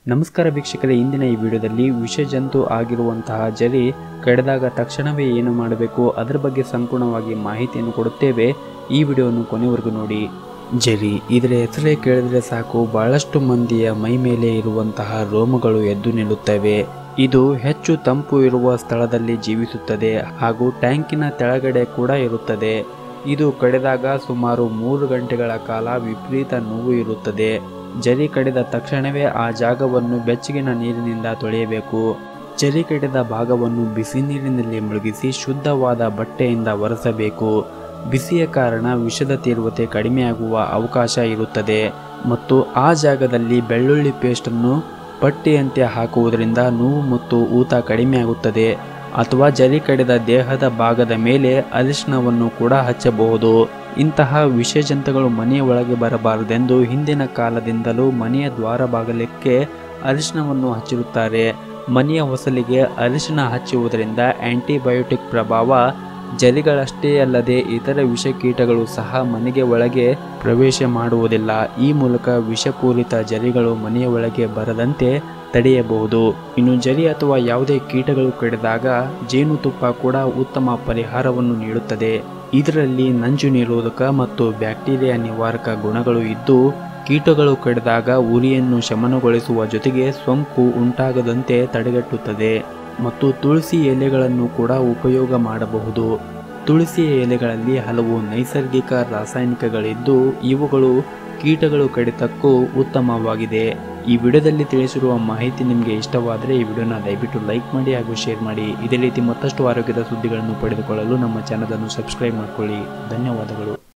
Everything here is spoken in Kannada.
ನಮಸ್ಕಾರ ವೀಕ್ಷಕರೇ ಇಂದಿನ ಈ ವಿಡಿಯೋದಲ್ಲಿ ವಿಷಜಂತು ಆಗಿರುವಂತಹ ಜರಿ ಕಡಿದಾಗ ತಕ್ಷಣವೇ ಏನು ಮಾಡಬೇಕು ಅದರ ಬಗ್ಗೆ ಸಂಪೂರ್ಣವಾಗಿ ಮಾಹಿತಿಯನ್ನು ಕೊಡುತ್ತೇವೆ ಈ ವಿಡಿಯೋವನ್ನು ಕೊನೆವರೆಗೂ ನೋಡಿ ಜರಿ ಇದರ ಹೆಸರೇ ಕೇಳಿದ್ರೆ ಸಾಕು ಬಹಳಷ್ಟು ಮಂದಿಯ ಮೈ ಮೇಲೆ ಇರುವಂತಹ ರೋಮಗಳು ಎದ್ದು ನಿಲ್ಲುತ್ತವೆ ಇದು ಹೆಚ್ಚು ತಂಪು ಇರುವ ಸ್ಥಳದಲ್ಲಿ ಜೀವಿಸುತ್ತದೆ ಹಾಗೂ ಟ್ಯಾಂಕಿನ ಕೆಳಗಡೆ ಕೂಡ ಇರುತ್ತದೆ ಇದು ಕಡಿದಾಗ ಸುಮಾರು ಮೂರು ಗಂಟೆಗಳ ಕಾಲ ವಿಪರೀತ ನೋವು ಇರುತ್ತದೆ ಜರಿ ಕಡಿದ ತಕ್ಷಣವೇ ಆ ಜಾಗವನ್ನು ಬೆಚ್ಚಗಿನ ನೀರಿನಿಂದ ತೊಳೆಯಬೇಕು ಜರಿ ಕಡಿದ ಭಾಗವನ್ನು ಬಿಸಿ ನೀರಿನಲ್ಲಿ ಮುಳುಗಿಸಿ ಶುದ್ಧವಾದ ಬಟ್ಟೆಯಿಂದ ಒರೆಸಬೇಕು ಬಿಸಿಯ ಕಾರಣ ವಿಷದ ತೀವ್ರತೆ ಕಡಿಮೆಯಾಗುವ ಅವಕಾಶ ಇರುತ್ತದೆ ಮತ್ತು ಆ ಜಾಗದಲ್ಲಿ ಬೆಳ್ಳುಳ್ಳಿ ಪೇಸ್ಟನ್ನು ಪಟ್ಟಿಯಂತೆ ಹಾಕುವುದರಿಂದ ನೋವು ಮತ್ತು ಊತ ಕಡಿಮೆಯಾಗುತ್ತದೆ ಅಥವಾ ಜರಿ ಕಡಿದ ದೇಹದ ಭಾಗದ ಮೇಲೆ ಅರಿಶಿಣವನ್ನು ಕೂಡ ಹಚ್ಚಬಹುದು ಇಂತಹ ವಿಷಜಂತುಗಳು ಮನೆಯ ಒಳಗೆ ಬರಬಾರದೆಂದು ಹಿಂದಿನ ಕಾಲದಿಂದಲೂ ಮನೆಯ ದ್ವಾರ ಬಾಗಲಕ್ಕೆ ಅರಿಶಿಣವನ್ನು ಹಚ್ಚಿರುತ್ತಾರೆ ಮನೆಯ ಹೊಸಲಿಗೆ ಅರಿಶಿಣ ಹಚ್ಚುವುದರಿಂದ ಆಂಟಿಬಯೋಟಿಕ್ ಪ್ರಭಾವ ಜರಿಗಳಷ್ಟೇ ಅಲ್ಲದೆ ಇತರ ವಿಷಕೀಟಗಳು ಸಹ ಮನೆಗೆ ಒಳಗೆ ಪ್ರವೇಶ ಮಾಡುವುದಿಲ್ಲ ಈ ಮೂಲಕ ವಿಷಪೂರಿತ ಜರಿಗಳು ಮನೆಯ ಒಳಗೆ ಬರದಂತೆ ತಡೆಯಬಹುದು ಇನ್ನು ಜರಿ ಅಥವಾ ಯಾವುದೇ ಕೀಟಗಳು ಕಡಿದಾಗ ಜೇನುತುಪ್ಪ ಕೂಡ ಉತ್ತಮ ಪರಿಹಾರವನ್ನು ನೀಡುತ್ತದೆ ಇದರಲ್ಲಿ ನಂಜು ನಿರೋಧಕ ಮತ್ತು ಬ್ಯಾಕ್ಟೀರಿಯಾ ನಿವಾರಕ ಗುಣಗಳು ಇದ್ದು ಕೀಟಗಳು ಕಡಿದಾಗ ಉರಿಯನ್ನು ಶಮನಗೊಳಿಸುವ ಜೊತೆಗೆ ಸೋಂಕು ಉಂಟಾಗದಂತೆ ತಡೆಗಟ್ಟುತ್ತದೆ ಮತ್ತು ತುಳಸಿ ಎಲೆಗಳನ್ನು ಕೂಡ ಉಪಯೋಗ ಮಾಡಬಹುದು ತುಳಸಿಯ ಎಲೆಗಳಲ್ಲಿ ಹಲವು ನೈಸರ್ಗಿಕ ರಾಸಾಯನಿಕಗಳಿದ್ದು ಇವುಗಳು ಕೀಟಗಳು ಕಡಿತಕ್ಕೂ ಉತ್ತಮವಾಗಿದೆ ಈ ವಿಡಿಯೋದಲ್ಲಿ ತಿಳಿಸಿರುವ ಮಾಹಿತಿ ನಿಮಗೆ ಇಷ್ಟವಾದರೆ ಈ ವಿಡಿಯೋನ ದಯವಿಟ್ಟು ಲೈಕ್ ಮಾಡಿ ಹಾಗೂ ಶೇರ್ ಮಾಡಿ ಇದೇ ರೀತಿ ಮತ್ತಷ್ಟು ಆರೋಗ್ಯದ ಸುದ್ದಿಗಳನ್ನು ಪಡೆದುಕೊಳ್ಳಲು ನಮ್ಮ ಚಾನಲನ್ನು ಸಬ್ಸ್ಕ್ರೈಬ್ ಮಾಡಿಕೊಳ್ಳಿ ಧನ್ಯವಾದಗಳು